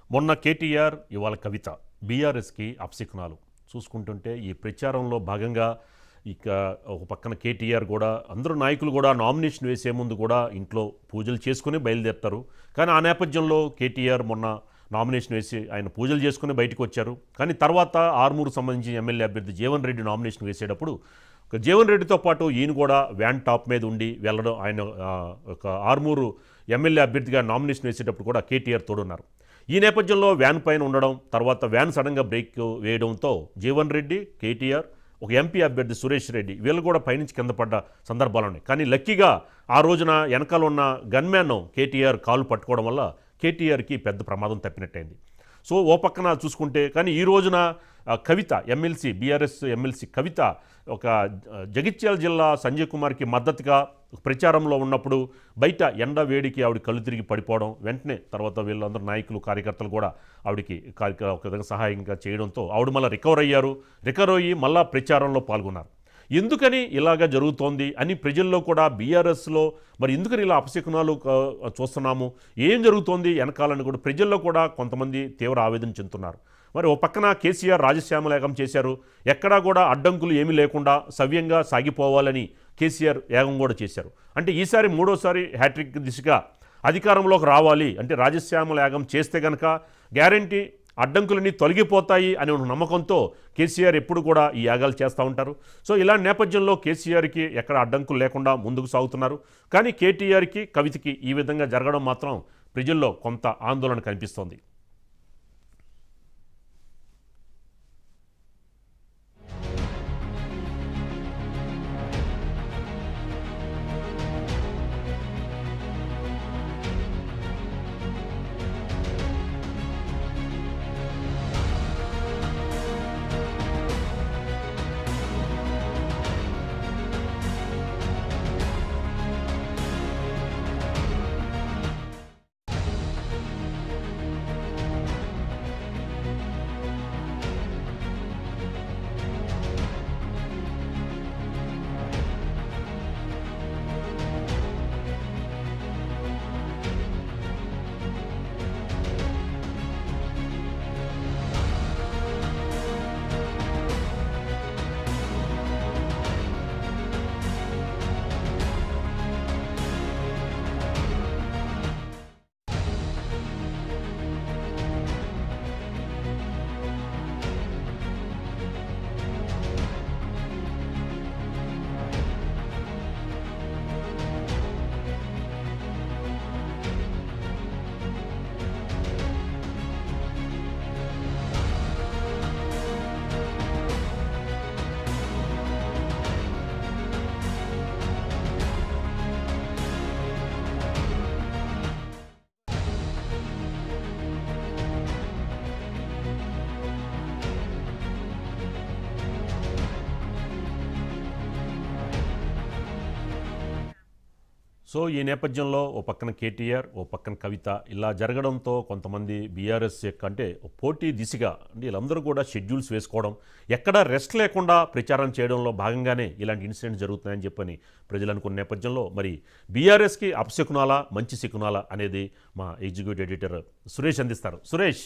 మొన్న కేటీఆర్ ఇవాళ కవిత బీఆర్ఎస్కి అప్సిక్నాలు చూసుకుంటుంటే ఈ ప్రచారంలో భాగంగా ఇక ఒక పక్కన కేటీఆర్ కూడా అందరూ నాయకులు కూడా నామినేషన్ వేసే ముందు కూడా ఇంట్లో పూజలు చేసుకుని బయలుదేరుతారు కానీ ఆ నేపథ్యంలో కేటీఆర్ మొన్న నామినేషన్ వేసి ఆయన పూజలు చేసుకుని బయటకు వచ్చారు కానీ తర్వాత ఆర్మూరు సంబంధించిన ఎమ్మెల్యే అభ్యర్థి జీవన్ రెడ్డి నామినేషన్ వేసేటప్పుడు ఒక జీవన్ రెడ్డితో పాటు ఈయన కూడా వ్యాన్ టాప్ మీద ఉండి వెళ్ళడం ఆయన ఆ, ఒక ఆర్మూరు ఎమ్మెల్యే అభ్యర్థిగా నామినేషన్ వేసేటప్పుడు కూడా కేటీఆర్ తోడున్నారు ఈ నేపథ్యంలో వ్యాన్ పైన ఉండడం తర్వాత వ్యాన్ సడన్గా బ్రేక్ వేయడంతో జీవన్ రెడ్డి కేటీఆర్ ఒక ఎంపీ అభ్యర్థి సురేష్ రెడ్డి వీళ్ళు కూడా పైనుంచి కింద పడ్డ సందర్భాలు ఉన్నాయి కానీ లక్కీగా ఆ రోజున వెనకాల ఉన్న గన్మ్యాన్ కేటీఆర్ కాలు పట్టుకోవడం వల్ల కేటీఆర్కి పెద్ద ప్రమాదం తప్పినట్టయింది సో ఓ పక్కన చూసుకుంటే కానీ ఈ రోజున ఆ, Kavitha MLC BRS MLC Kavitha ఒక ఆ, జగిత్యాల జిల్లా సంజయ్ కుమార్కి మద్దతుగా ప్రచారంలో ఉన్నప్పుడు బయట ఎండ వేడికి ఆవిడ కళ్ళు తిరిగి పడిపోవడం వెంటనే తర్వాత వీళ్ళందరూ నాయకులు కార్యకర్తలు కూడా ఆవిడకి కార్య- ఒక విధంగా సహాయంగా చేయడంతో ఆవిడ మళ్ళీ రికవర్ అయ్యారు రికవర్ అయ్యి మళ్ళా ప్రచారంలో పాల్గొన్నారు ఎందుకని ఇలాగ జరుగుతోంది అని ప్రజల్లో కూడా బీఆర్ఎస్లో మరి ఎందుకని ఇలా అపశకునాలు క- చూస్తున్నాము ఏం జరుగుతోంది వెనకాలని కూడా ప్రజల్లో కూడా కొంతమంది తీవ్ర ఆవేదన చెందుతున్నారు మరి ఓ పక్కన కేసీఆర్ రాజశ్యామల యాగం చేశారు ఎక్కడా కూడా అడ్డంకులు ఏమీ లేకుండా సవ్యంగా సాగిపోవాలని కేసీఆర్ యాగం కూడా చేశారు అంటే ఈసారి మూడోసారి హ్యాట్రిక్ దిశగా అధికారంలోకి రావాలి అంటే రాజశ్యామల యాగం చేస్తే గనక గ్యారంటీ అడ్డంకులన్నీ తొలగిపోతాయి అనే ఒక నమ్మకంతో కేసీఆర్ ఎప్పుడు కూడా ఈ యాగాలు చేస్తూ ఉంటారు సో ఇలాంటి నేపథ్యంలో కేసీఆర్కి ఎక్కడ అడ్డంకులు లేకుండా ముందుకు సాగుతున్నారు కానీ కేటీఆర్కి కవితకి ఈ విధంగా జరగడం మాత్రం ప్రజల్లో కొంత ఆందోళన కనిపిస్తోంది సో ఈ నేపథ్యంలో ఓ పక్కన కేటీఆర్ ఓ పక్కన కవిత ఇలా జరగడంతో కొంతమంది బీఆర్ఎస్ యొక్క అంటే పోటీ దిశగా అంటే వీళ్ళందరూ కూడా షెడ్యూల్స్ వేసుకోవడం ఎక్కడా రెస్ట్ లేకుండా ప్రచారం చేయడంలో భాగంగానే ఇలాంటి ఇన్సిడెంట్స్ జరుగుతున్నాయని చెప్పని ప్రజలు అనుకున్న నేపథ్యంలో మరి బీఆర్ఎస్కి అపశకునాలా మంచి శకునాలా అనేది మా ఎగ్జిక్యూటివ్ ఎడిటర్ సురేష్ అందిస్తారు సురేష్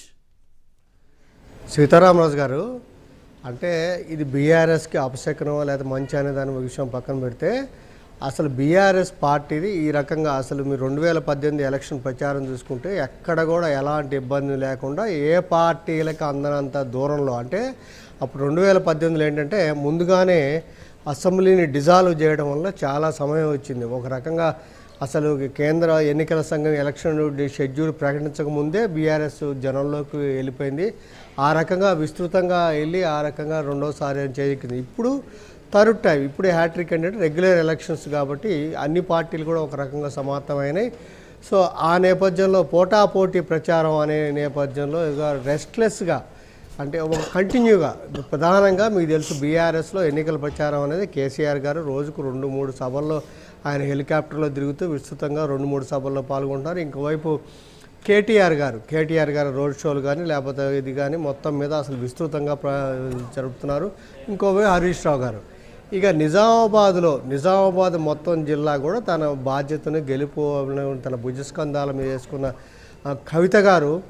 సీతారామరాజు గారు అంటే ఇది బీఆర్ఎస్కి అపశకనం లేదా మంచి అనే దాని విషయం పక్కన పెడితే అసలు బీఆర్ఎస్ పార్టీది ఈ రకంగా అసలు మీరు రెండు వేల పద్దెనిమిది ఎలక్షన్ ప్రచారం చూసుకుంటే ఎక్కడ కూడా ఎలాంటి ఇబ్బంది లేకుండా ఏ పార్టీలకు అందనంత దూరంలో అంటే అప్పుడు రెండు వేల పద్దెనిమిదిలో ఏంటంటే ముందుగానే అసెంబ్లీని డిజాల్వ్ చేయడం వల్ల చాలా సమయం వచ్చింది ఒక రకంగా అసలు కేంద్ర ఎన్నికల సంఘం ఎలక్షన్ షెడ్యూల్ ప్రకటించక ముందే బీఆర్ఎస్ జనంలోకి వెళ్ళిపోయింది ఆ రకంగా విస్తృతంగా వెళ్ళి ఆ రకంగా రెండోసారి అని చేయించింది ఇప్పుడు థర్డ్ టైం ఇప్పుడే హ్యాట్రిక్ అంటే రెగ్యులర్ ఎలక్షన్స్ కాబట్టి అన్ని పార్టీలు కూడా ఒక రకంగా సమాప్తమైనాయి సో ఆ నేపథ్యంలో పోటాపోటీ ప్రచారం అనే నేపథ్యంలో ఇక రెస్ట్లెస్గా అంటే ఒక కంటిన్యూగా ప్రధానంగా మీకు తెలుసు బీఆర్ఎస్లో ఎన్నికల ప్రచారం అనేది కేసీఆర్ గారు రోజుకు రెండు మూడు సభల్లో ఆయన హెలికాప్టర్లో తిరుగుతూ విస్తృతంగా రెండు మూడు సభల్లో పాల్గొంటారు ఇంకోవైపు కేటీఆర్ గారు కేటీఆర్ గారు రోడ్ షోలు కానీ లేకపోతే ఇది కానీ మొత్తం మీద అసలు విస్తృతంగా ప్ర జరుపుతున్నారు ఇంకోవైపు హరీష్ రావు గారు ఇక నిజామాబాద్లో నిజామాబాద్ మొత్తం జిల్లా కూడా తన బాధ్యతను గెలుపు తన భుజస్కంధాల మీద వేసుకున్న ఆ, కవిత గారు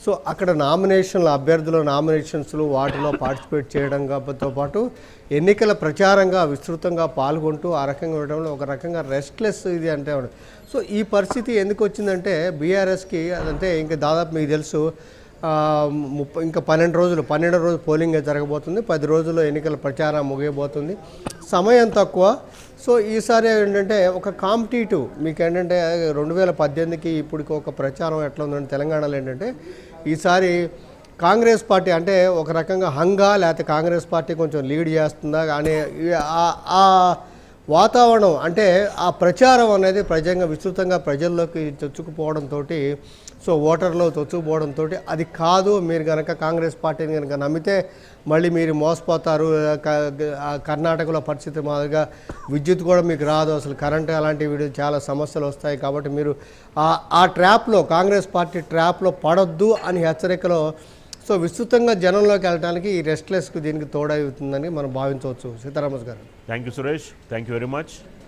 సో అక్కడ నామినేషన్లు అభ్యర్థుల నామినేషన్స్లు వాటిలో పార్టిసిపేట్ చేయడంతో పాటు ఎన్నికల ప్రచారంగా విస్తృతంగా పాల్గొంటూ ఆ రకంగా ఉండడంలో ఒక రకంగా రెస్ట్లెస్ ఇది అంటే ఉంది. సో ఈ పరిస్థితి ఎందుకు వచ్చిందంటే బీఆర్ఎస్కి అదంటే ఇంకా దాదాపు మీకు తెలుసు ఆ, ముప్పై ఇంకా పన్నెండు రోజులు పన్నెండు రోజు పోలింగ్ జరగబోతుంది పది రోజుల్లో ఎన్నికల ప్రచారం ముగియబోతుంది సమయం తక్కువ సో ఈసారి ఏంటంటే ఒక కాంపిటేటివ్ మీకు ఏంటంటే రెండు వేల పద్దెనిమిదికి ఇప్పటికి ఒక ప్రచారం ఎట్లా ఉందంటే తెలంగాణలో ఏంటంటే ఈసారి కాంగ్రెస్ పార్టీ అంటే ఒక రకంగా హంగా లేకపోతే కాంగ్రెస్ పార్టీ కొంచెం లీడ్ చేస్తుందా కానీ ఈ- ఆ- ఆ వాతావరణం అంటే ఆ ప్రచారం అనేది ప్రజంగా విస్తృతంగా ప్రజల్లోకి చొచ్చుకుపోవడంతో సో ఓటర్లో చొచ్చుకుపోవడంతో అది కాదు మీరు కనుక కాంగ్రెస్ పార్టీని కనుక నమ్మితే మళ్ళీ మీరు మోసపోతారు క- ఆ కర్ణాటకలో పరిస్థితి మాదిరిగా విద్యుత్ కూడా మీకు రాదు అసలు కరెంట్ అలాంటి వీడి చాలా సమస్యలు వస్తాయి కాబట్టి మీరు ఆ ఆ ట్రాప్లో కాంగ్రెస్ పార్టీ ట్రాప్లో పడొద్దు అని హెచ్చరికలో సో విస్తృతంగా జనంలోకి వెళ్ళడానికి ఈ రెస్ట్లెస్కి దీనికి తోడవుతుందని మనం భావించవచ్చు సీతారామస్ గారు thank you Suresh thank you very much